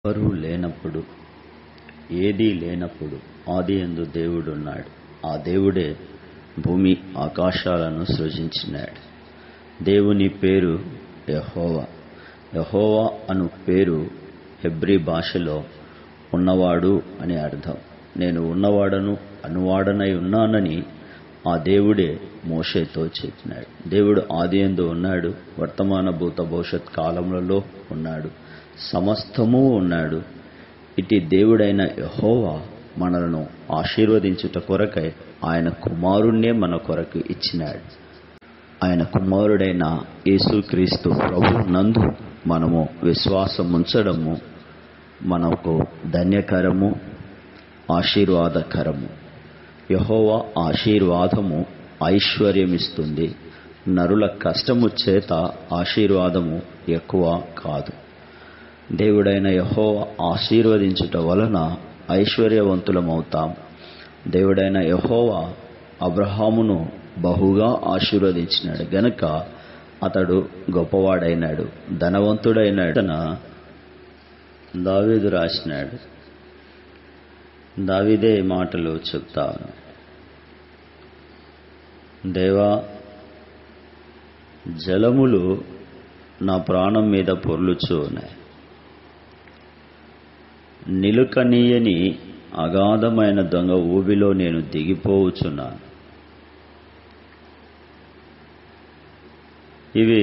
ఎవరూ లేనప్పుడు ఏదీ లేనప్పుడు ఆది యందు దేవుడున్నాడు ఆ దేవుడే భూమి ఆకాశాలను సృజించినాడు దేవుని పేరు యెహోవా యెహోవా అను పేరు హెబ్రీ భాషలో ఉన్నవాడు అని అర్థం నేను ఉన్నవాడను అనువాడనై ఉన్నానని ఆ దేవుడే మోషేతో చెప్పినాడు దేవుడు ఆది యందు ఉన్నాడు వర్తమాన భూత భవిష్యత్ కాలములలో ఉన్నాడు సమస్తము ఉన్నాడు ఇటు దేవుడైన యహోవా మనలను ఆశీర్వదించుట కొరకై ఆయన కుమారుణ్ణే మన కొరకు ఇచ్చినాడు ఆయన కుమారుడైన యేసుక్రీస్తు ప్రభు నందు మనము విశ్వాసం ఉంచడము మనకు ధన్యకరము ఆశీర్వాదకరము యహోవా ఆశీర్వాదము ఐశ్వర్యమిస్తుంది నరుల కష్టము చేత ఆశీర్వాదము ఎక్కువ కాదు దేవుడైన యహో ఆశీర్వదించుట వలన ఐశ్వర్యవంతులమవుతాం దేవుడైన యహోవా అబ్రహామును బహుగా ఆశీర్వదించినాడు గనుక అతడు గొప్పవాడైనాడు ధనవంతుడైనాడు దావీదు రాసినాడు దావిదే మాటలు చెప్తాను దేవా జలములు నా ప్రాణం మీద పొర్లుచూ ఉన్నాయి నిలుకనీయని అగాధమైన దొంగ ఊబిలో నేను దిగిపోవచ్చున్నాను ఇవి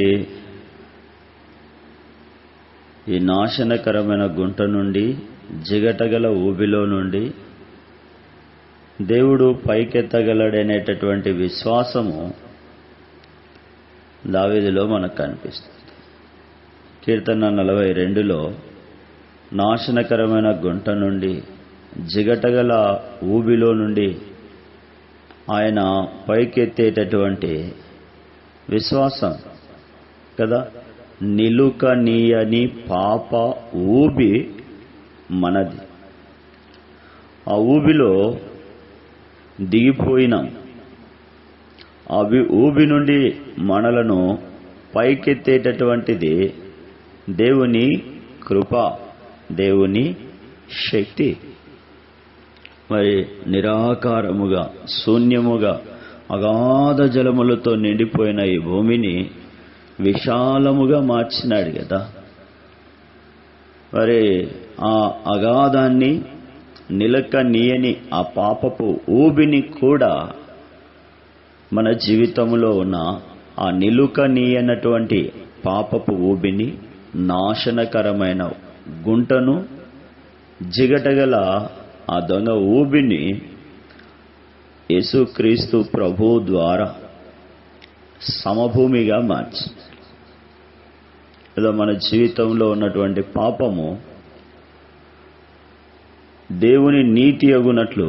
ఈ నాశనకరమైన గుంట నుండి జిగటగల ఊబిలో నుండి దేవుడు పైకెత్తగలడనేటటువంటి విశ్వాసము దావిదిలో మనకు కనిపిస్తుంది కీర్తన నలభై రెండులో నాశనకరమైన గుంట నుండి జిగటగల ఊబిలో నుండి ఆయన పైకెత్తేటటువంటి విశ్వాసం కదా నిలుకనీయని పాప ఊబి మనది ఆ ఊబిలో దిగిపోయినాం అవి ఊబి నుండి మనలను పైకెత్తేటటువంటిది దేవుని కృప దేవుని శక్తి మరి నిరాకారముగా శూన్యముగా అగాధ జలములతో నిండిపోయిన ఈ భూమిని విశాలముగా మార్చినాడు కదా మరి ఆ అగాధాన్ని నిలక నీయని ఆ పాపపు ఊబిని కూడా మన జీవితంలో ఉన్న ఆ నిలుక నీయనటువంటి పాపపు ఊబిని నాశనకరమైన గుంటను జిగటగల ఆ దొంగ ఊబిని యేసుక్రీస్తు ప్రభు ద్వారా సమభూమిగా మార్చి ఏదో మన జీవితంలో ఉన్నటువంటి పాపము దేవుని నీతి అగునట్లు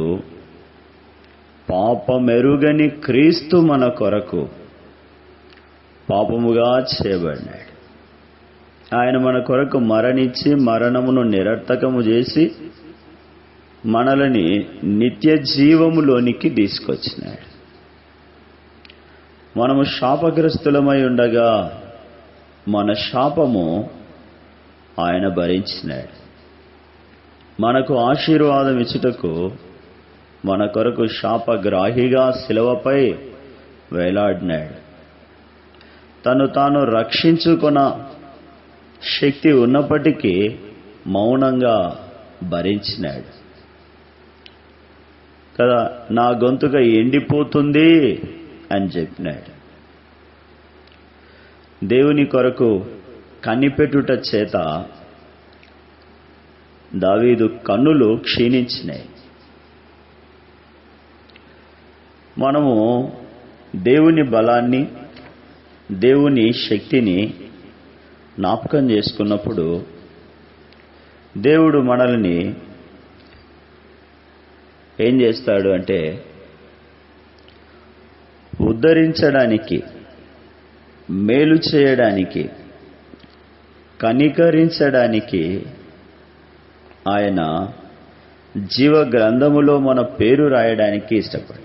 పాపమెరుగని క్రీస్తు మన కొరకు పాపముగా చేయబడినాడు ఆయన మన కొరకు మరణించి మరణమును నిరర్థకము చేసి మనలని నిత్య జీవములోనికి తీసుకొచ్చినాడు మనము శాపగ్రస్తులమై ఉండగా మన శాపము ఆయన భరించినాడు మనకు ఆశీర్వాదం ఇచ్చుటకు మన కొరకు శాపగ్రాహిగా శిలవపై వేలాడినాడు తను తాను రక్షించుకున్న శక్తి ఉన్నప్పటికీ మౌనంగా భరించినాడు కదా నా గొంతుక ఎండిపోతుంది అని చెప్పినాడు దేవుని కొరకు కనిపెట్టుట చేత దావీదు కన్నులు క్షీణించినాయి మనము దేవుని బలాన్ని దేవుని శక్తిని జ్ఞాపకం చేసుకున్నప్పుడు దేవుడు మనల్ని ఏం చేస్తాడు అంటే ఉద్ధరించడానికి మేలు చేయడానికి కనికరించడానికి ఆయన జీవ గ్రంథములో మన పేరు రాయడానికి ఇష్టపడతాడు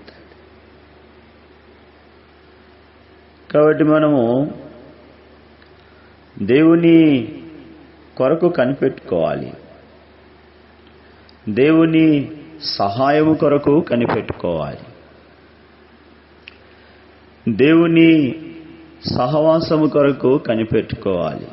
కాబట్టి మనము దేవుని కొరకు కనిపెట్టుకోవాలి దేవుని సహాయము కొరకు కనిపెట్టుకోవాలి దేవుని సహవాసము కొరకు కనిపెట్టుకోవాలి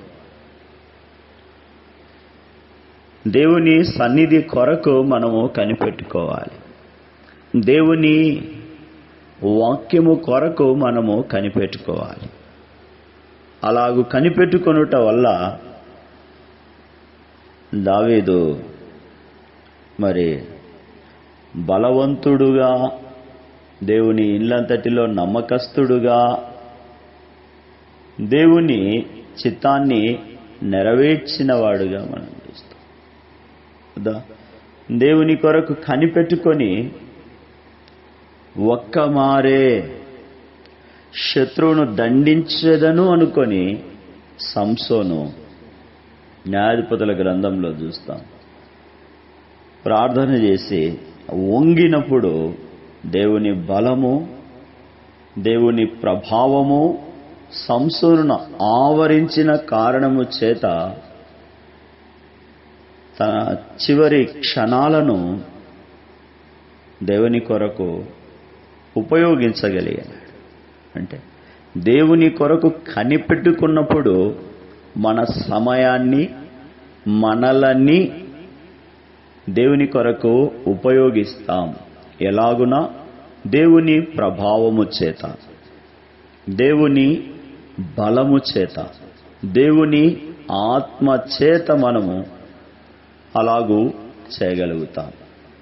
దేవుని సన్నిధి కొరకు మనము కనిపెట్టుకోవాలి దేవుని వాక్యము కొరకు మనము కనిపెట్టుకోవాలి అలాగూ కనిపెట్టుకొనుట వల్ల దావీదు మరి బలవంతుడుగా దేవుని ఇల్లంతటిలో నమ్మకస్తుడుగా దేవుని చిత్తాన్ని నెరవేర్చిన వాడుగా మనం చూస్తాం కదా దేవుని కొరకు కనిపెట్టుకొని ఒక్క మారే శత్రువును దండించదను అనుకొని సంసోను న్యాయాధిపతుల గ్రంథంలో చూస్తాం ప్రార్థన చేసి వంగినప్పుడు దేవుని బలము దేవుని ప్రభావము సంసోనును ఆవరించిన కారణము చేత తన చివరి క్షణాలను దేవుని కొరకు ఉపయోగించగలిగాడు అంటే దేవుని కొరకు కనిపెట్టుకున్నప్పుడు మన సమయాన్ని మనలని దేవుని కొరకు ఉపయోగిస్తాం ఎలాగున దేవుని ప్రభావము చేత దేవుని బలము చేత దేవుని ఆత్మ చేత మనము అలాగూ చేయగలుగుతాం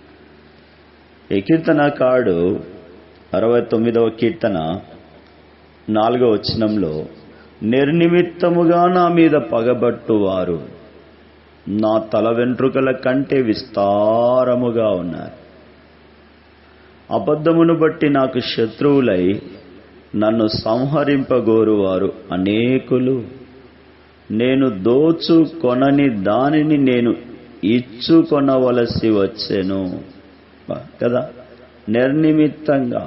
ఈ కీర్తనకాడు అరవై తొమ్మిదవ కీర్తన నాలుగవ వచనంలో నిర్నిమిత్తముగా నా మీద పగబట్టువారు నా తల వెంట్రుకల కంటే విస్తారముగా ఉన్నారు అబద్ధమును బట్టి నాకు శత్రువులై నన్ను సంహరింపగోరువారు అనేకులు నేను దోచు కొనని దానిని నేను ఇచ్చుకొనవలసి వచ్చెను కదా నిర్నిమిత్తంగా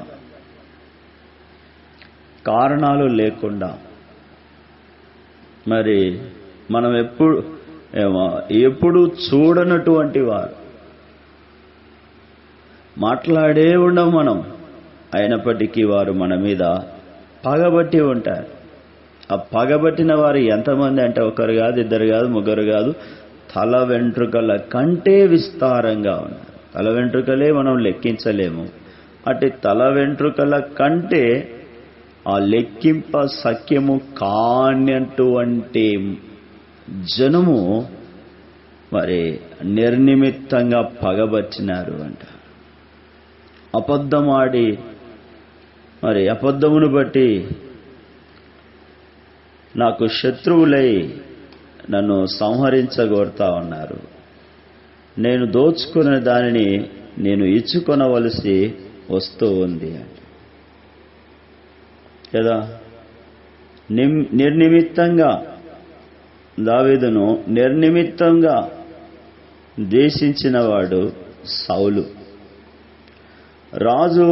కారణాలు లేకుండా మరి మనం ఎప్పుడు ఎప్పుడు చూడనటువంటి వారు మాట్లాడే ఉండం మనం అయినప్పటికీ వారు మన మీద పగబట్టి ఉంటారు ఆ పగబట్టిన వారు ఎంతమంది అంటే ఒకరు కాదు ఇద్దరు కాదు ముగ్గురు కాదు తల వెంట్రుకల కంటే విస్తారంగా ఉన్నారు తల వెంట్రుకలే మనం లెక్కించలేము అటు తల వెంట్రుకల కంటే ఆ లెక్కింప సఖ్యము కానటువంటి జనము మరి నిర్నిమిత్తంగా పగబట్టినారు అంట అబద్ధమాడి మరి అబద్ధమును బట్టి నాకు శత్రువులై నన్ను సంహరించగోరుతా ఉన్నారు నేను దోచుకున్న దానిని నేను ఇచ్చుకొనవలసి వస్తూ ఉంది కదా నిర్నిమిత్తంగా దావీదును నిర్నిమిత్తంగా ద్వేషించిన వాడు సౌలు రాజు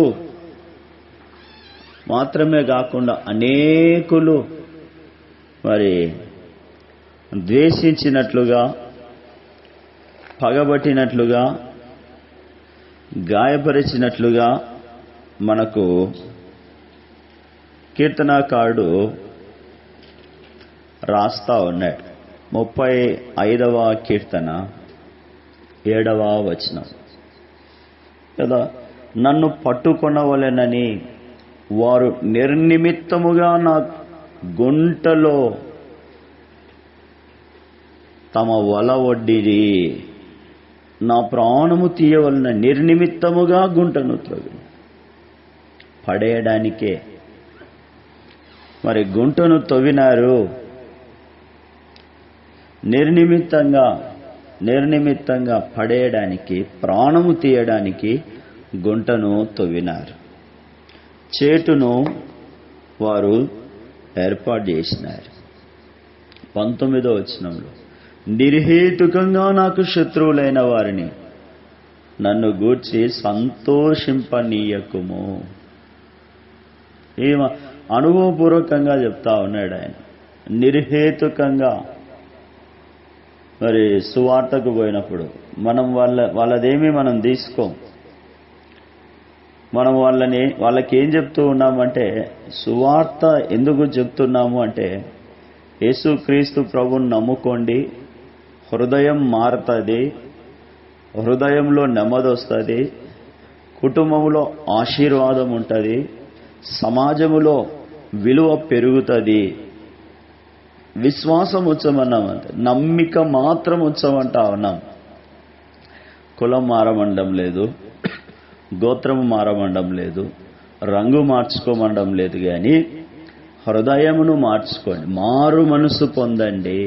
మాత్రమే కాకుండా అనేకులు మరి ద్వేషించినట్లుగా పగబట్టినట్లుగా గాయపరిచినట్లుగా మనకు కీర్తనాకారుడు రాస్తా ఉన్నాడు ముప్పై ఐదవ కీర్తన ఏడవ వచనం కదా నన్ను పట్టుకొనవలెనని వారు నిర్నిమిత్తముగా నా గుంటలో తమ వల ఒడ్డిరి నా ప్రాణము తీయవలన నిర్నిమిత్తముగా గుంటను త్రొగి పడేయడానికే మరి గుంటను తవ్వినారు నిర్నిమిత్తంగా నిర్నిమిత్తంగా పడేయడానికి ప్రాణము తీయడానికి గుంటను తవ్వినారు చేటును వారు ఏర్పాటు చేసినారు పంతొమ్మిదో వచనంలో నిర్హేతుకంగా నాకు శత్రువులైన వారిని నన్ను గూర్చి సంతోషింపనీయకుము ఏమ అనుభవపూర్వకంగా చెప్తా ఉన్నాడు ఆయన నిర్హేతుకంగా మరి సువార్తకు పోయినప్పుడు మనం వాళ్ళ వాళ్ళదేమీ మనం తీసుకోం మనం వాళ్ళని వాళ్ళకి ఏం చెప్తూ ఉన్నామంటే సువార్త ఎందుకు చెప్తున్నాము అంటే యేసుక్రీస్తు ప్రభుని నమ్ముకోండి హృదయం మారుతుంది హృదయంలో నెమ్మది వస్తుంది కుటుంబంలో ఆశీర్వాదం ఉంటుంది సమాజములో విలువ పెరుగుతుంది విశ్వాసం ఉంచమన్నాం అంతే నమ్మిక మాత్రం ఉంచమంటా ఉన్నాం కులం మారమండం లేదు గోత్రము మారమండం లేదు రంగు మార్చుకోమండం లేదు కానీ హృదయమును మార్చుకోండి మారు మనసు పొందండి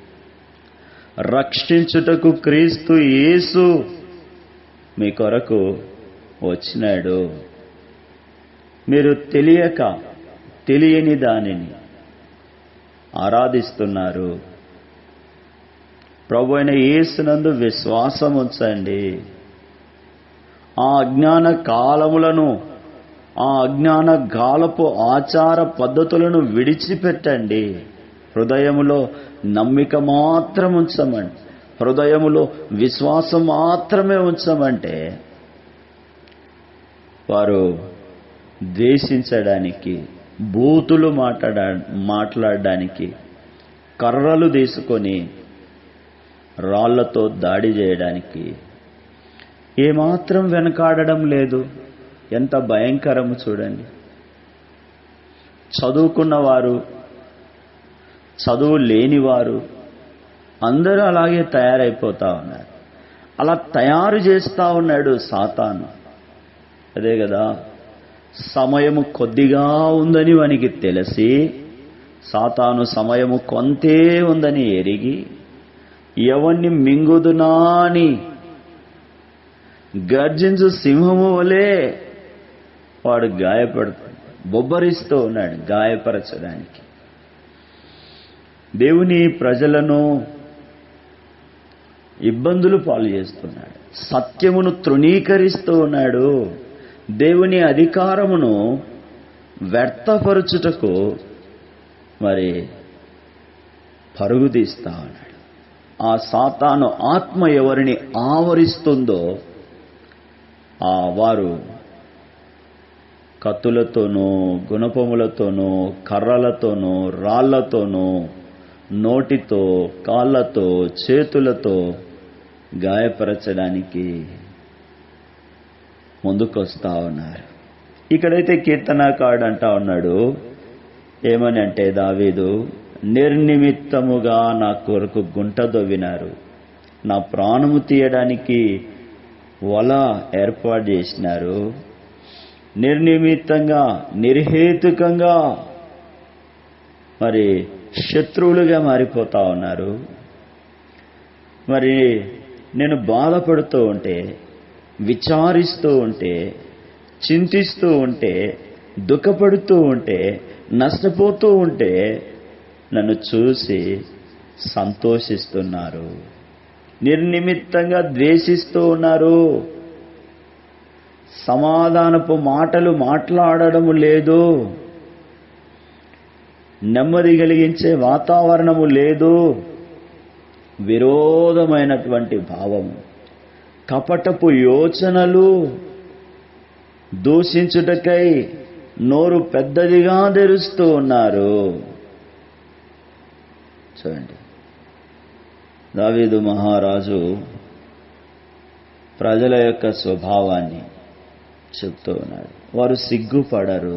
రక్షించుటకు క్రీస్తు యేసు మీ కొరకు వచ్చినాడు మీరు తెలియక తెలియని దానిని ఆరాధిస్తున్నారు ప్రభు అయిన యేసునందు విశ్వాసం ఉంచండి ఆ అజ్ఞాన కాలములను ఆ అజ్ఞాన గాలపు ఆచార పద్ధతులను విడిచిపెట్టండి హృదయములో నమ్మిక మాత్రం ఉంచమండి హృదయములో విశ్వాసం మాత్రమే ఉంచమంటే వారు ద్వేషించడానికి బూతులు మాట్లాడ మాట్లాడడానికి కర్రలు తీసుకొని రాళ్లతో దాడి చేయడానికి ఏమాత్రం వెనకాడడం లేదు ఎంత భయంకరము చూడండి చదువుకున్నవారు చదువు లేనివారు అందరూ అలాగే తయారైపోతా ఉన్నారు అలా తయారు చేస్తా ఉన్నాడు సాతాను అదే కదా సమయము కొద్దిగా ఉందని వానికి తెలిసి సాతాను సమయము కొంతే ఉందని ఎరిగి ఎవరిని మింగుదునా అని గర్జించు సింహము వలె వాడు గాయపడుతాడు బొబ్బరిస్తూ ఉన్నాడు గాయపరచడానికి దేవుని ప్రజలను ఇబ్బందులు పాలు చేస్తున్నాడు సత్యమును తృణీకరిస్తూ ఉన్నాడు దేవుని అధికారమును వ్యర్థపరుచుటకు మరి పరుగు తీస్తా ఉన్నాడు ఆ సాతాను ఆత్మ ఎవరిని ఆవరిస్తుందో ఆ వారు కత్తులతోనూ గుణపములతోనూ కర్రలతోనూ రాళ్లతోనూ నోటితో కాళ్ళతో చేతులతో గాయపరచడానికి ముందుకొస్తా ఉన్నారు ఇక్కడైతే కీర్తనాకారుడు అంటా ఉన్నాడు ఏమని అంటే దావీదు నిర్నిమిత్తముగా నా కొరకు గుంట దొవ్వినారు నా ప్రాణము తీయడానికి వల ఏర్పాటు చేసినారు నిర్నిమిత్తంగా నిర్హేతుకంగా మరి శత్రువులుగా మారిపోతా ఉన్నారు మరి నేను బాధపడుతూ ఉంటే విచారిస్తూ ఉంటే చింతిస్తూ ఉంటే దుఃఖపడుతూ ఉంటే నష్టపోతూ ఉంటే నన్ను చూసి సంతోషిస్తున్నారు నిర్నిమిత్తంగా ద్వేషిస్తూ ఉన్నారు సమాధానపు మాటలు మాట్లాడడము లేదు నెమ్మది కలిగించే వాతావరణము లేదు విరోధమైనటువంటి భావము కపటపు యోచనలు దూషించుటకై నోరు పెద్దదిగా తెరుస్తూ ఉన్నారు చూడండి దావీదు మహారాజు ప్రజల యొక్క స్వభావాన్ని చెప్తూ ఉన్నాడు వారు సిగ్గుపడరు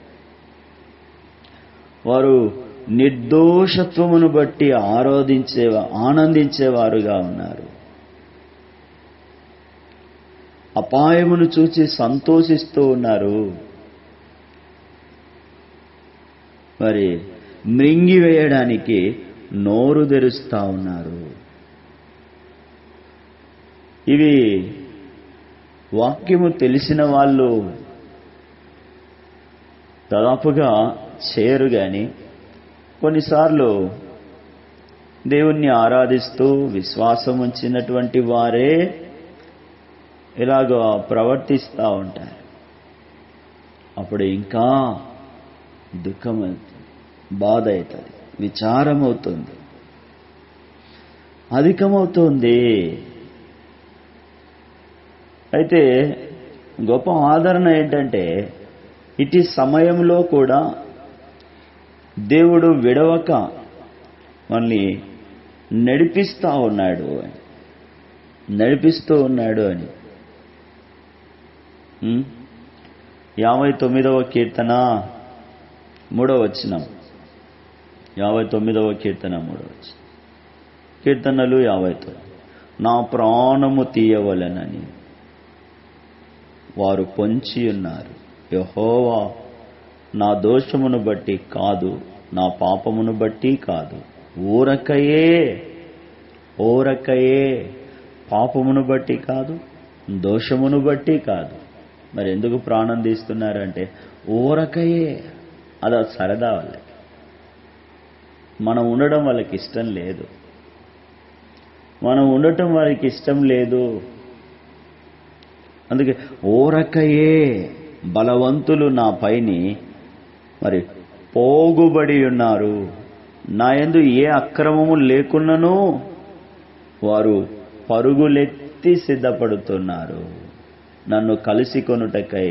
వారు నిర్దోషత్వమును బట్టి ఆరాధించే ఆనందించేవారుగా ఉన్నారు అపాయమును చూచి సంతోషిస్తూ ఉన్నారు మరి మృంగివేయడానికి నోరు తెరుస్తా ఉన్నారు ఇవి వాక్యము తెలిసిన వాళ్ళు దాదాపుగా చేయరు గాని కొన్నిసార్లు దేవుణ్ణి ఆరాధిస్తూ విశ్వాసం ఉంచినటువంటి వారే ఇలాగ ప్రవర్తిస్తూ ఉంటారు అప్పుడు ఇంకా దుఃఖం అవుతుంది బాధ అవుతుంది విచారం అవుతుంది అధికమవుతోంది అయితే గొప్ప ఆదరణ ఏంటంటే ఇటు సమయంలో కూడా దేవుడు విడవక మనల్ని నడిపిస్తా ఉన్నాడు నడిపిస్తూ ఉన్నాడు అని ఉం? యాభై తొమ్మిదవ కీర్తన మూడవ వచ్చినాం యాభై తొమ్మిదవ కీర్తన మూడవ వచ్చిన కీర్తనలు యాభై తొమ్మిది నా ప్రాణము తీయవలెనని వారు పొంచి ఉన్నారు యహోవా నా దోషమును బట్టి కాదు నా పాపమును బట్టి కాదు ఊరకయే ఊరకయే పాపమును బట్టి కాదు దోషమును బట్టి కాదు మరి ఎందుకు ప్రాణం తీస్తున్నారంటే ఊరకయే అది సరదా వాళ్ళకి మనం ఉండడం వాళ్ళకి ఇష్టం లేదు మనం ఉండటం వారికి ఇష్టం లేదు అందుకే ఓరకయే బలవంతులు నా పైని మరి పోగుబడి ఉన్నారు నా యందు ఏ అక్రమము లేకున్నను వారు పరుగులెత్తి సిద్ధపడుతున్నారు నన్ను కలిసి కొనుటకై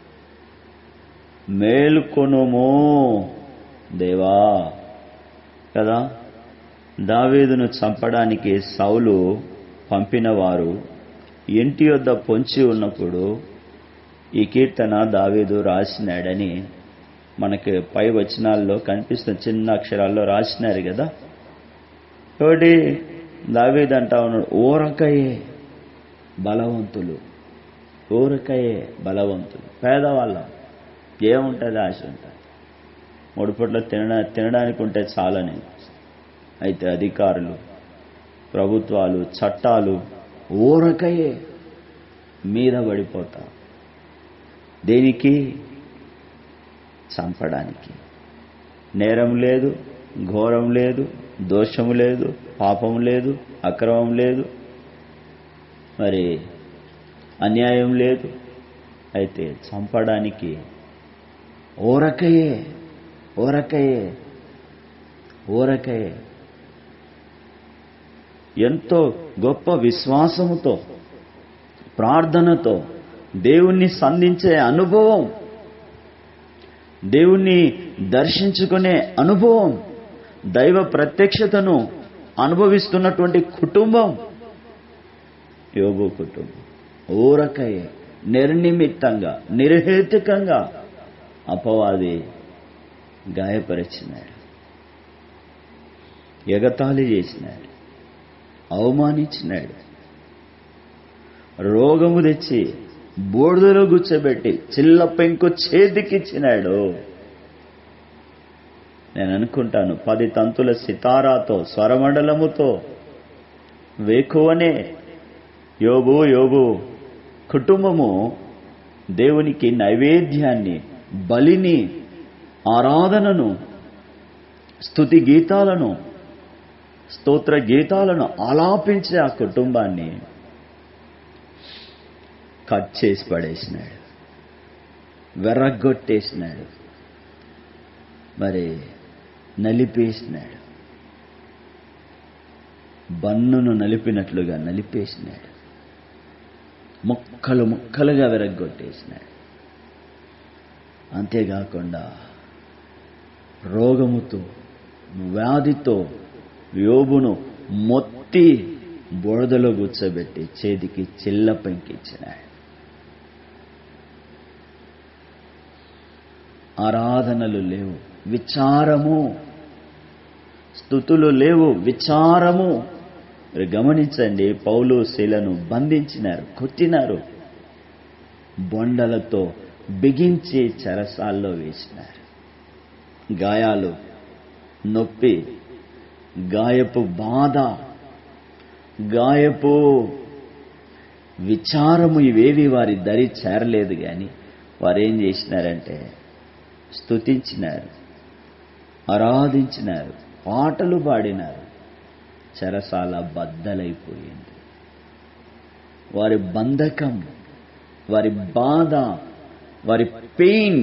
మేల్కొనుము దేవా కదా దావీదును చంపడానికి సౌలు పంపినవారు ఇంటి వద్ద పొంచి ఉన్నప్పుడు ఈ కీర్తన దావీదు రాసినాడని మనకి పై వచనాల్లో కనిపిస్తున్న చిన్న అక్షరాల్లో రాసినారు కదా కాబట్టి దావీదు అంటా ఉన్నాడు ఓరకయే బలవంతులు ఊరకయే బలవంతులు పేదవాళ్ళం ఏముంటుంది ఆశ ఉంటుంది మూడు పూట్ల తినడా తినడానికి ఉంటే చాలని అయితే అధికారులు ప్రభుత్వాలు చట్టాలు ఊరకయే మీద పడిపోతా దేనికి చంపడానికి నేరం లేదు ఘోరం లేదు దోషము లేదు పాపం లేదు అక్రమం లేదు మరి అన్యాయం లేదు అయితే చంపడానికి ఓరకయే ఓరకయే ఓరకయే ఎంతో గొప్ప విశ్వాసముతో ప్రార్థనతో దేవుణ్ణి సంధించే అనుభవం దేవుణ్ణి దర్శించుకునే అనుభవం దైవ ప్రత్యక్షతను అనుభవిస్తున్నటువంటి కుటుంబం యోగు కుటుంబం ఊరకయే నిర్నిమిత్తంగా నిర్హేతుకంగా అపవాది గాయపరిచినాడు ఎగతాళి చేసినాడు అవమానించినాడు రోగము తెచ్చి బోర్డులో కూర్చోబెట్టి చిల్ల పెంకు చేతికిచ్చినాడు నేను అనుకుంటాను పది తంతుల సితారాతో స్వరమండలముతో వేకువనే యోబు యోబు కుటుంబము దేవునికి నైవేద్యాన్ని బలిని ఆరాధనను స్తుతి గీతాలను స్తోత్ర గీతాలను ఆలాపించే ఆ కుటుంబాన్ని కట్ చేసి పడేసినాడు వెర్రగొట్టేసినాడు మరి నలిపేసినాడు బన్నును నలిపినట్లుగా నలిపేసినాడు ముక్కలు ముక్కలుగా విరగ్గొట్టేసినాడు అంతేకాకుండా రోగముతో వ్యాధితో యోబును మొత్తి బురదలో కూర్చోబెట్టి చేతికి చిల్ల పెంకిచ్చినాడు ఆరాధనలు లేవు విచారము స్థుతులు లేవు విచారము మీరు గమనించండి పౌలు శీలను బంధించినారు కొట్టినారు బొండలతో బిగించి చెరసాల్లో వేసినారు గాయాలు నొప్పి గాయపు బాధ గాయపు విచారము ఇవేవి వారి దరి చేరలేదు కానీ వారు ఏం చేసినారంటే స్తుతించినారు ఆరాధించినారు పాటలు పాడినారు చెరసాల బద్దలైపోయింది వారి బంధకం వారి బాధ వారి పెయిన్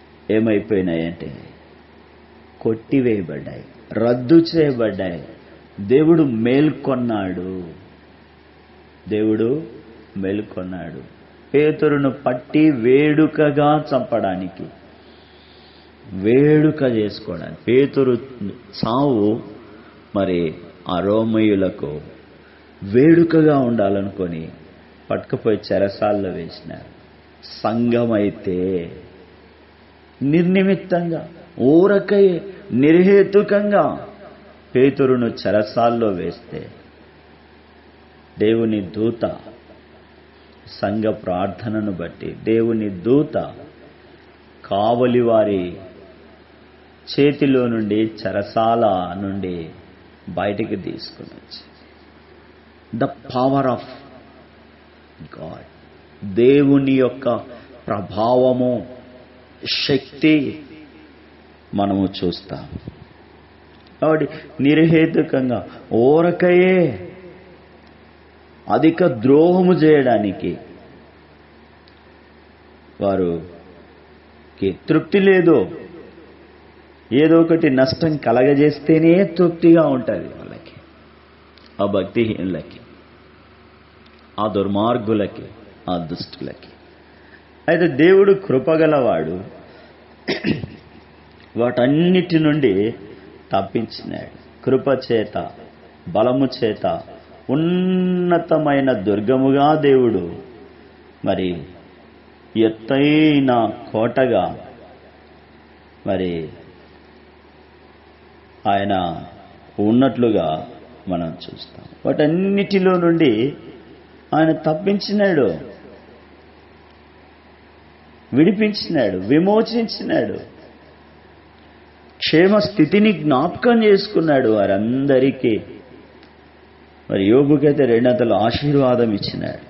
ఏమైపోయినాయంటే కొట్టివేయబడ్డాయి రద్దు చేయబడ్డాయి దేవుడు మేల్కొన్నాడు దేవుడు మేల్కొన్నాడు పేతురును పట్టి వేడుకగా చంపడానికి వేడుక చేసుకోవడానికి పేతురు చావు మరి ఆ రోమయులకు వేడుకగా ఉండాలనుకొని పట్టుకుపోయి చెరసాల్లో వేసినారు సంఘమైతే నిర్నిమిత్తంగా ఊరకై నిర్హేతుకంగా పేతురును చెరసాల్లో వేస్తే దేవుని దూత సంఘ ప్రార్థనను బట్టి దేవుని దూత కావలి వారి చేతిలో నుండి చెరసాల నుండి బయటికి తీసుకుని వచ్చి ద పవర్ ఆఫ్ గాడ్ దేవుని యొక్క ప్రభావము శక్తి మనము చూస్తాం కాబట్టి నిర్హేతుకంగా ఓరకయే అధిక ద్రోహము చేయడానికి వారుకి తృప్తి లేదు ఏదో ఒకటి నష్టం కలగజేస్తేనే తృప్తిగా ఉంటుంది వాళ్ళకి ఆ భక్తిహీనులకి ఆ దుర్మార్గులకి ఆ దుష్టులకి అయితే దేవుడు కృపగలవాడు వాటన్నిటి నుండి తప్పించినాడు కృప చేత బలము చేత ఉన్నతమైన దుర్గముగా దేవుడు మరి ఎత్తైన కోటగా మరి ఆయన ఉన్నట్లుగా మనం చూస్తాం వాటన్నిటిలో నుండి ఆయన తప్పించినాడు విడిపించినాడు విమోచించినాడు క్షేమ స్థితిని జ్ఞాపకం చేసుకున్నాడు వారందరికీ మరి యోగుకైతే రెండంతలు ఆశీర్వాదం ఇచ్చినాడు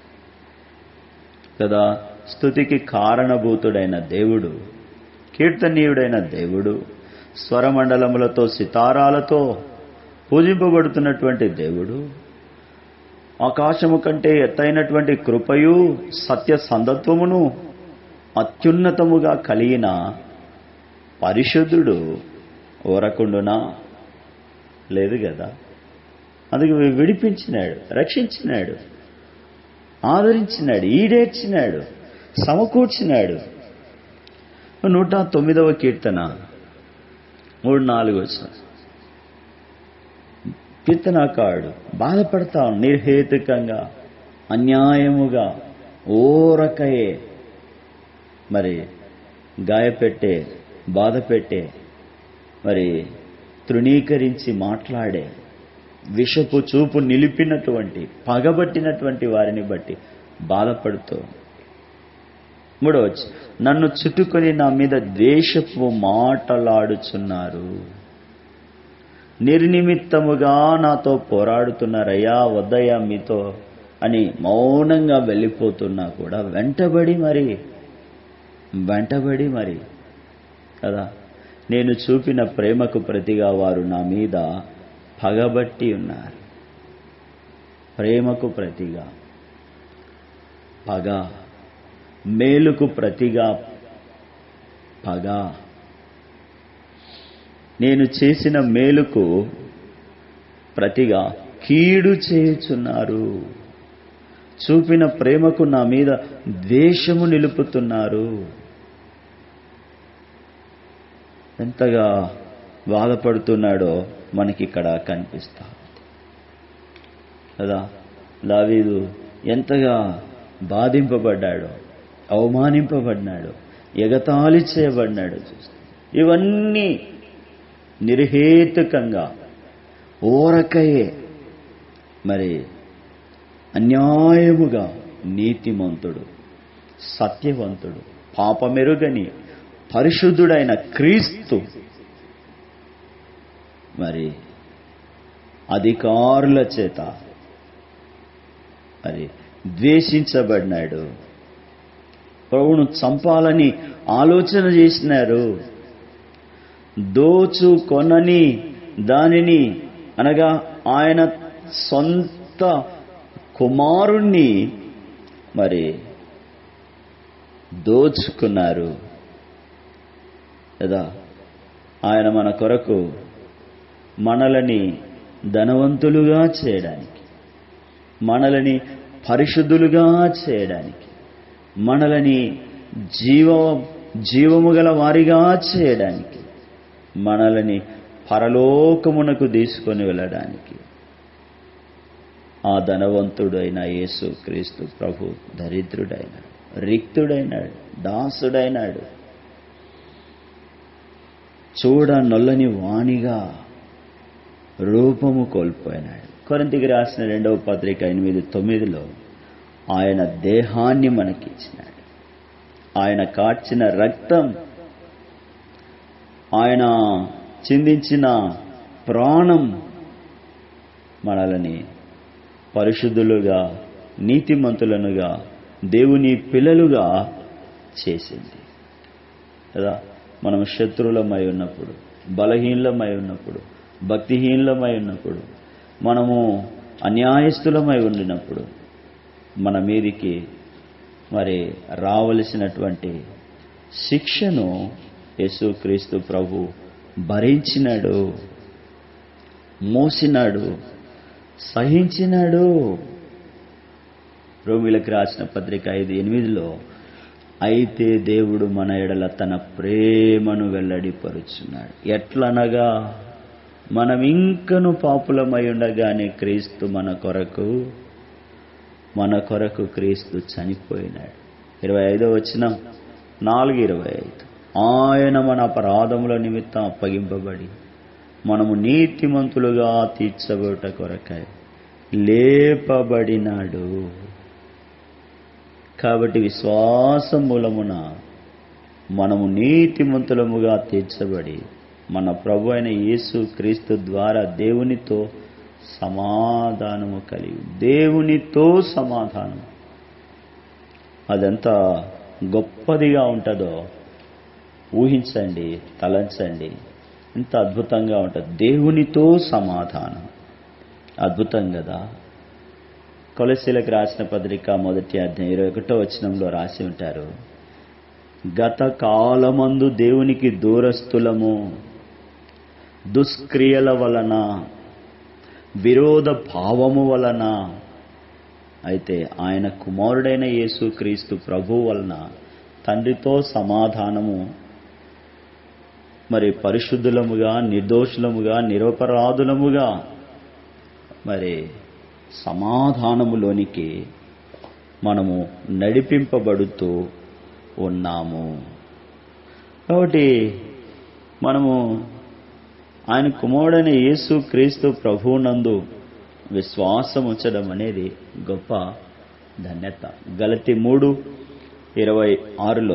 కదా స్థుతికి కారణభూతుడైన దేవుడు కీర్తనీయుడైన దేవుడు స్వరమండలములతో సితారాలతో పూజింపబడుతున్నటువంటి దేవుడు ఆకాశము కంటే ఎత్తైనటువంటి కృపయు సత్య సందత్వమును అత్యున్నతముగా కలిగిన పరిశుద్ధుడు ఓరకుండునా లేదు కదా అందుకు విడిపించినాడు రక్షించినాడు ఆదరించినాడు ఈడేర్చినాడు సమకూర్చినాడు నూట తొమ్మిదవ కీర్తన మూడు నాలుగు వచ్చిన కీర్తనాకారుడు బాధపడతాం నిర్హేతుకంగా అన్యాయముగా ఓరకయే మరి గాయపెట్టే బాధ పెట్టే మరి తృణీకరించి మాట్లాడే విషపు చూపు నిలిపినటువంటి పగబట్టినటువంటి వారిని బట్టి బాధపడుతూ మూడవచ్చు నన్ను చుట్టుకొని నా మీద ద్వేషపు మాటలాడుచున్నారు నిర్నిమిత్తముగా నాతో పోరాడుతున్నారయ్యా వద్దయ్యా మీతో అని మౌనంగా వెళ్ళిపోతున్నా కూడా వెంటబడి మరి వెంటబడి మరి కదా నేను చూపిన ప్రేమకు ప్రతిగా వారు నా మీద పగబట్టి ఉన్నారు ప్రేమకు ప్రతిగా పగ మేలుకు ప్రతిగా పగ నేను చేసిన మేలుకు ప్రతిగా కీడు చేయుచున్నారు చూపిన ప్రేమకు నా మీద ద్వేషము నిలుపుతున్నారు ఎంతగా బాధపడుతున్నాడో మనకి ఇక్కడ కనిపిస్తా కదా దావీదు ఎంతగా బాధింపబడ్డాడో అవమానింపబడినాడు ఎగతాళి చేయబడినాడు చూస్తే ఇవన్నీ నిర్హేతుకంగా ఓరకయే మరి అన్యాయముగా నీతిమంతుడు సత్యవంతుడు పాపమెరుగని పరిశుద్ధుడైన క్రీస్తు మరి అధికారుల చేత మరి ద్వేషించబడినాడు ప్రభువును చంపాలని ఆలోచన చేసినారు దోచు కొనని దానిని అనగా ఆయన సొంత కుమారుణ్ణి మరి దోచుకున్నారు కదా ఆయన మన కొరకు మనలని ధనవంతులుగా చేయడానికి మనలని పరిశుద్ధులుగా చేయడానికి మనలని జీవ జీవము గల వారిగా చేయడానికి మనలని పరలోకమునకు తీసుకొని వెళ్ళడానికి ఆ ధనవంతుడైన యేసు క్రీస్తు ప్రభు దరిద్రుడైనాడు రిక్తుడైనాడు దాసుడైనాడు చూడ నొల్లని వాణిగా రూపము కోల్పోయినాడు కొరంతికి రాసిన రెండవ పత్రిక ఎనిమిది తొమ్మిదిలో ఆయన దేహాన్ని మనకిచ్చినాడు ఆయన కార్చిన రక్తం ఆయన చిందించిన ప్రాణం మనలని పరిశుద్ధులుగా నీతిమంతులనుగా దేవుని పిల్లలుగా చేసింది కదా మనం శత్రువులమై ఉన్నప్పుడు బలహీనలమై ఉన్నప్పుడు భక్తిహీనులమై ఉన్నప్పుడు మనము అన్యాయస్తులమై ఉండినప్పుడు మన మీదికి మరి రావలసినటువంటి శిక్షను యేసుక్రీస్తు ప్రభు భరించినాడు మోసినాడు సహించినాడు రోమిలకు రాసిన పత్రిక ఐదు ఎనిమిదిలో అయితే దేవుడు మన ఎడల తన ప్రేమను వెల్లడిపరుచున్నాడు ఎట్లనగా మనం ఇంకను పాపులమై ఉండగానే క్రీస్తు మన కొరకు మన కొరకు క్రీస్తు చనిపోయినాడు ఇరవై ఐదో వచ్చిన నాలుగు ఇరవై ఐదు ఆయన మన అపరాధముల నిమిత్తం అప్పగింపబడి మనము నీతిమంతులుగా తీర్చబోట కొరకాయ లేపబడినాడు కాబట్టి విశ్వాసం మూలమున మనము నీతిమంతులముగా తీర్చబడి మన ప్రభు అయిన యేసు క్రీస్తు ద్వారా దేవునితో సమాధానము కలిగి దేవునితో సమాధానం అదెంత గొప్పదిగా ఉంటుందో ఊహించండి తలంచండి ఎంత అద్భుతంగా ఉంటుంది దేవునితో సమాధానం అద్భుతం కదా కొలసీలకు రాసిన పత్రిక మొదటి అధ్యాయం ఇరవై ఒకటో వచనంలో రాసి ఉంటారు గత కాలమందు దేవునికి దూరస్తులము దుష్క్రియల వలన విరోధ భావము వలన అయితే ఆయన కుమారుడైన యేసు క్రీస్తు ప్రభు వలన తండ్రితో సమాధానము మరి పరిశుద్ధులముగా నిర్దోషులముగా నిరపరాధులముగా మరి సమాధానములోనికి మనము నడిపింపబడుతూ ఉన్నాము కాబట్టి మనము ఆయన కుమారుడైన యేసు క్రీస్తు ప్రభువునందు విశ్వాసం ఉంచడం అనేది గొప్ప ధన్యత గలతి మూడు ఇరవై ఆరులో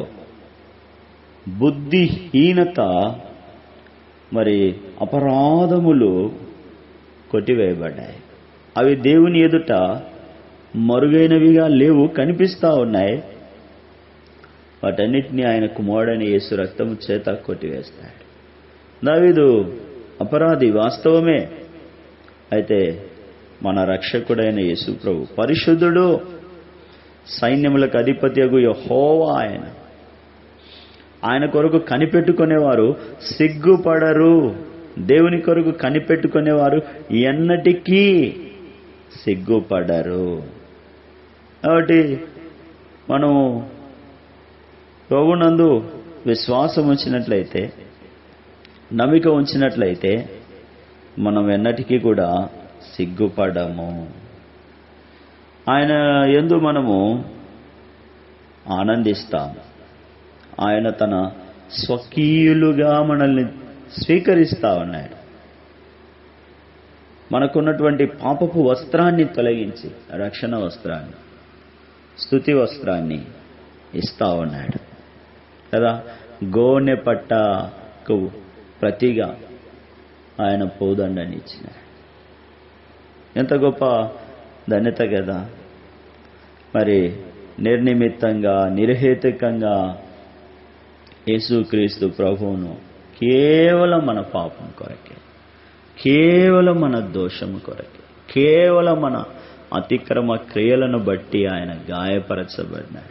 బుద్ధిహీనత మరి అపరాధములు కొట్టివేయబడ్డాయి అవి దేవుని ఎదుట మరుగైనవిగా లేవు కనిపిస్తా ఉన్నాయి వాటన్నిటినీ ఆయన కుమారుడైన యేసు రక్తము చేత కొట్టివేస్తాడు దావీదు అపరాధి వాస్తవమే అయితే మన రక్షకుడైన యేసు ప్రభు పరిశుద్ధుడు సైన్యములకు అధిపత్యగు యహోవా ఆయన ఆయన కొరకు కనిపెట్టుకునేవారు సిగ్గుపడరు దేవుని కొరకు కనిపెట్టుకునేవారు ఎన్నటికీ సిగ్గుపడరు కాబట్టి మనము ప్రభునందు విశ్వాసం ఉంచినట్లయితే నమ్మిక ఉంచినట్లయితే మనం ఎన్నటికీ కూడా సిగ్గుపడము ఆయన ఎందు మనము ఆనందిస్తాం ఆయన తన స్వకీయులుగా మనల్ని స్వీకరిస్తా ఉన్నాడు మనకున్నటువంటి పాపపు వస్త్రాన్ని తొలగించి రక్షణ వస్త్రాన్ని స్థుతి వస్త్రాన్ని ఇస్తా ఉన్నాడు కదా గోనె పట్టకు ప్రతిగా ఆయన పోదండని ఇచ్చినాడు ఎంత గొప్ప ధన్యత కదా మరి నిర్నిమిత్తంగా నిర్హేతుకంగా యేసుక్రీస్తు ప్రభువును కేవలం మన పాపం కొరకే కేవలం మన దోషము కొరకే కేవలం మన అతిక్రమ క్రియలను బట్టి ఆయన గాయపరచబడినాడు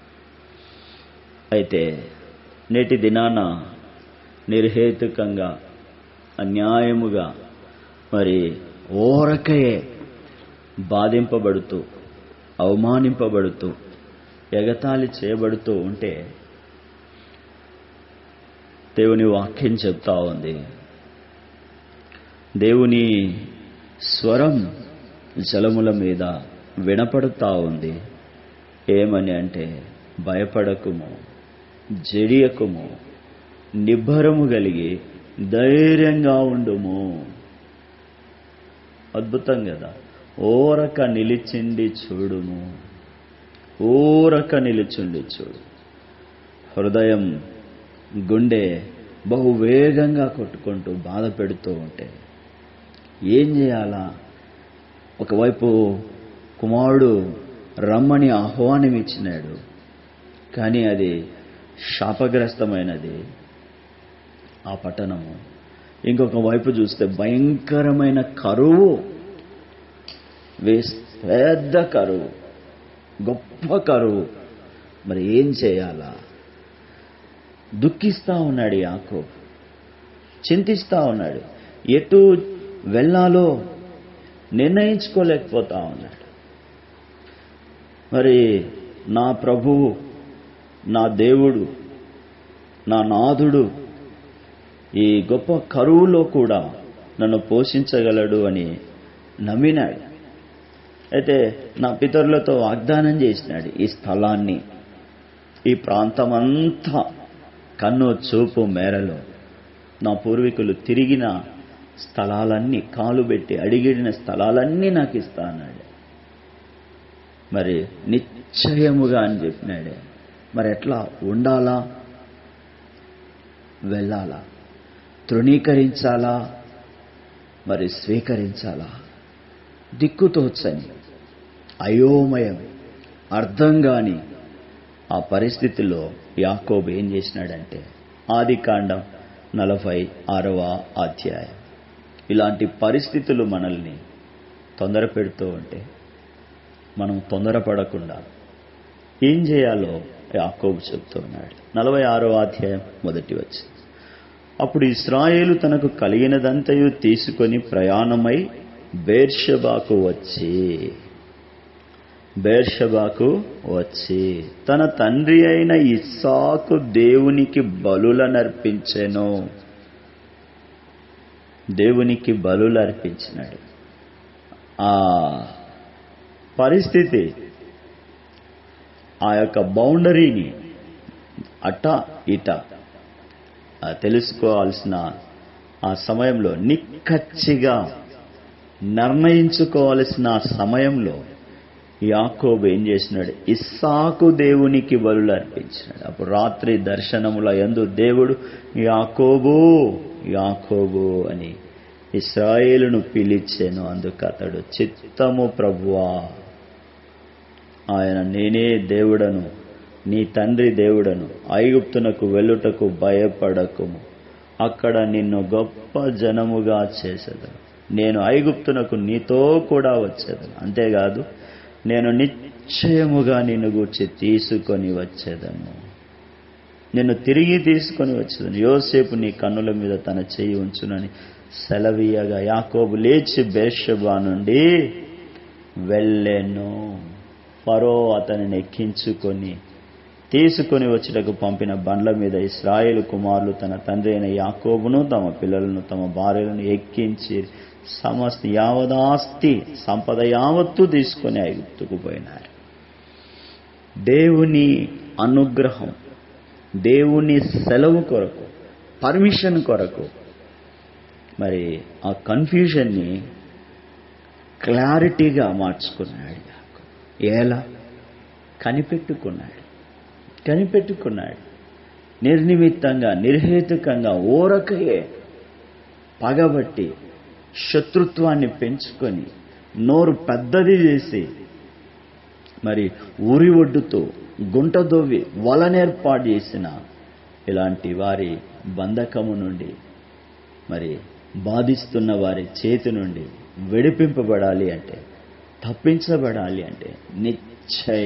అయితే నేటి దినాన నిర్హేతుకంగా అన్యాయముగా మరి ఓరకయే బాధింపబడుతూ అవమానింపబడుతూ ఎగతాళి చేయబడుతూ ఉంటే దేవుని వాక్యం చెప్తా ఉంది దేవుని స్వరం జలముల మీద వినపడుతా ఉంది ఏమని అంటే భయపడకుము జడియకుము నిబ్బరము కలిగి ధైర్యంగా ఉండుము అద్భుతం కదా ఓరక నిలిచిండి చూడుము ఊరక నిలుచుండి చూడు హృదయం గుండె బహు వేగంగా కొట్టుకుంటూ బాధ పెడుతూ ఉంటే ఏం చేయాలా ఒకవైపు కుమారుడు రమ్మని ఆహ్వానం ఇచ్చినాడు కానీ అది శాపగ్రస్తమైనది ఆ పట్టణము ఇంకొక వైపు చూస్తే భయంకరమైన కరువు వేస్ పెద్ద కరువు గొప్ప కరువు మరి ఏం చేయాలా దుఃఖిస్తా ఉన్నాడు యాకో చింతిస్తా ఉన్నాడు ఎటు వెళ్ళాలో నిర్ణయించుకోలేకపోతా ఉన్నాడు మరి నా ప్రభువు నా దేవుడు నా నాథుడు ఈ గొప్ప కరువులో కూడా నన్ను పోషించగలడు అని నమ్మినాడు అయితే నా పితరులతో వాగ్దానం చేసినాడు ఈ స్థలాన్ని ఈ ప్రాంతమంతా కన్ను చూపు మేరలో నా పూర్వీకులు తిరిగిన స్థలాలన్నీ కాలు పెట్టి అడిగిడిన స్థలాలన్నీ నాకు ఇస్తా అన్నాడు మరి నిశ్చయముగా అని చెప్పినాడే మరి ఎట్లా ఉండాలా వెళ్ళాలా తృణీకరించాలా మరి స్వీకరించాలా దిక్కుతోచని అయోమయం అర్థం కాని ఆ పరిస్థితిలో యాకోబు ఏం చేసినాడంటే ఆది కాండం నలభై ఆరవ అధ్యాయం ఇలాంటి పరిస్థితులు మనల్ని తొందర పెడుతూ ఉంటే మనం తొందరపడకుండా ఏం చేయాలో యాకోబు చెప్తూ ఉన్నాడు నలభై ఆరో అధ్యాయం మొదటి వచ్చి అప్పుడు ఇస్రాయేలు తనకు కలిగినదంతయు తీసుకొని ప్రయాణమై బేర్షబాకు వచ్చి బేర్షబాకు వచ్చి తన తండ్రి అయిన ఇస్సాకు దేవునికి బలులనర్పించెను దేవునికి బలులు అర్పించినాడు ఆ పరిస్థితి ఆ యొక్క బౌండరీని అట ఇట ఆ తెలుసుకోవాల్సిన ఆ సమయంలో నిక్కచ్చిగా నిర్ణయించుకోవాల్సిన ఆ సమయంలో యాకోబు ఏం చేసినాడు ఇస్సాకు దేవునికి బలులు అర్పించినాడు అప్పుడు రాత్రి దర్శనముల యందు దేవుడు యాకోబు యాకోబు అని ఇస్రాయేలును పిలిచాను అందుకు అతడు చిత్తము ప్రభువా ఆయన నేనే దేవుడను నీ తండ్రి దేవుడను ఐగుప్తునకు వెళ్ళుటకు భయపడకుము అక్కడ నిన్ను గొప్ప జనముగా చేసేదను నేను ఐగుప్తునకు నీతో కూడా వచ్చేదను అంతేకాదు నేను నిశ్చయముగా నిన్ను గూర్చి తీసుకొని వచ్చేదను నిన్ను తిరిగి తీసుకొని వచ్చేదను యోసేపు నీ కన్నుల మీద తన చేయి ఉంచునని సెలవీయగా యాకోబు లేచి బేర్షబా నుండి వెళ్ళెను ఫరో అతనిని ఎక్కించుకొని తీసుకొని వచ్చుటకు పంపిన బండ్ల మీద ఇస్రాయేలు కుమారులు తన తండ్రి అయిన యాకోబును తమ పిల్లలను తమ భార్యలను ఎక్కించి సమస్త యావదాస్తి సంపద యావత్తు తీసుకొని ఐగుప్తుకు పోయినారు దేవుని అనుగ్రహం దేవుని సెలవు కొరకు పర్మిషన్ కొరకు మరి ఆ కన్ఫ్యూజన్ని క్లారిటీగా మార్చుకున్నాడు ఎలా కనిపెట్టుకున్నాడు కనిపెట్టుకున్నాడు నిర్నిమిత్తంగా నిర్హేతుకంగా ఓరకయే పగబట్టి శత్రుత్వాన్ని పెంచుకొని నోరు పెద్దది చేసి మరి ఊరి ఒడ్డుతో గుంట దొవ్వి వలనేర్పాటు చేసిన ఇలాంటి వారి బంధకము నుండి మరి బాధిస్తున్న వారి చేతి నుండి విడిపింపబడాలి అంటే తప్పించబడాలి అంటే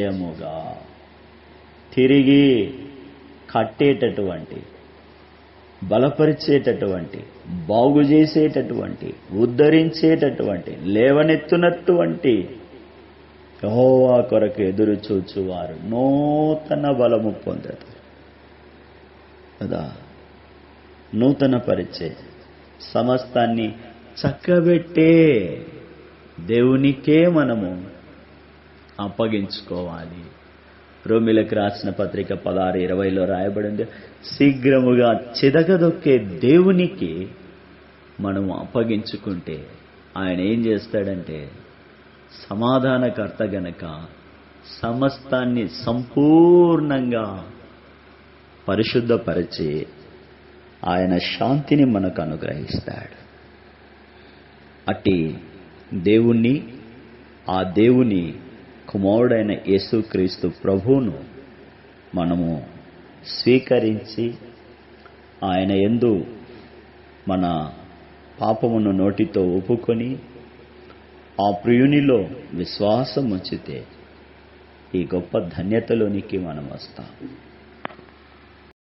నిశ్చయముగా తిరిగి కట్టేటటువంటి బలపరిచేటటువంటి బాగు చేసేటటువంటి ఉద్ధరించేటటువంటి లేవనెత్తునటువంటి యహోవా కొరకు ఎదురు చూచువారు నూతన బలము పొందదు కదా నూతన పరిచే సమస్తాన్ని చక్కబెట్టే దేవునికే మనము అప్పగించుకోవాలి రోమిలకు రాసిన పత్రిక పదహారు ఇరవైలో రాయబడింది శీఘ్రముగా చిదగదొక్కే దేవునికి మనము అప్పగించుకుంటే ఆయన ఏం చేస్తాడంటే సమాధానకర్త గనక సమస్తాన్ని సంపూర్ణంగా పరిశుద్ధపరిచి ఆయన శాంతిని మనకు అనుగ్రహిస్తాడు అట్టి దేవుణ్ణి ఆ దేవుని కుమారుడైన యేసుక్రీస్తు ప్రభువును మనము స్వీకరించి ఆయన ఎందు మన పాపమును నోటితో ఒప్పుకొని ఆ ప్రియునిలో విశ్వాసం ఉంచితే ఈ గొప్ప ధన్యతలోనికి మనం వస్తాం